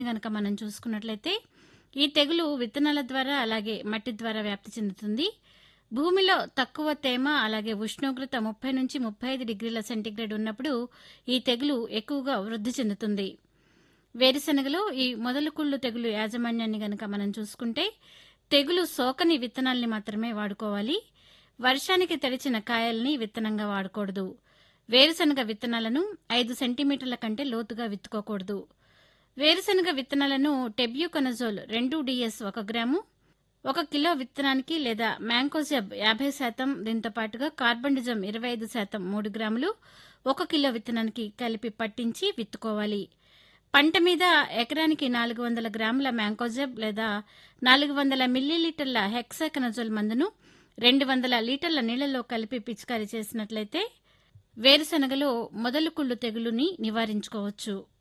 గనక మనం చూసుకున్నట్లయితే ఈ తెగులు విత్తనాల ద్వారా అలాగే మట్టి ద్వారా వ్యాప్తి చెందుతుంది భూమిలో తక్కువ తేమ అలాగే ఉష్ణోగ్రత ముప్పై నుంచి ముప్పై ఐదు డిగ్రీల సెంటీగ్రేడ్ ఉన్నప్పుడు ఈ తెగులు ఎక్కువగా వృద్ధి చెందుతుంది వేరుశనగలో ఈ మొదలుకుళ్ళు తెగులు యాజమాన్యాన్ని గనక మనం చూసుకుంటే తెగులు సోకని విత్తనాల్ని మాత్రమే వాడుకోవాలి వర్షానికి తడిచిన కాయల్ని విత్తనంగా వాడకూడదు వేరుశనగ విత్తనాలను ఐదు సెంటీమీటర్ల కంటే లోతుగా విత్తుకోకూడదు వేరుశనగ విత్తనాలను టెబ్యూకనజోల్ రెండు డిఎస్ ఒక గ్రాము ఒక కిలో విత్తనానికి లేదా మ్యాంకోజెబ్ యాభై శాతం దీంతో పాటుగా కార్బండిజం ఇరవై ఐదు శాతం మూడు గ్రాములు ఒక కిలో విత్తనానికి కలిపి పట్టించి విత్తుకోవాలి పంట మీద ఎకరానికి నాలుగు వందల గ్రాముల మ్యాంకోజెబ్ లేదా నాలుగు వందల మిల్లీలీటర్ల హెక్సాకనజోల్ మందును రెండు వందల లీటర్ల నీళ్లలో కలిపి పిచికారీ చేసినట్లయితే వేరుశనగలో మొదలుకుళ్ళు తెగులుని నివారించుకోవచ్చు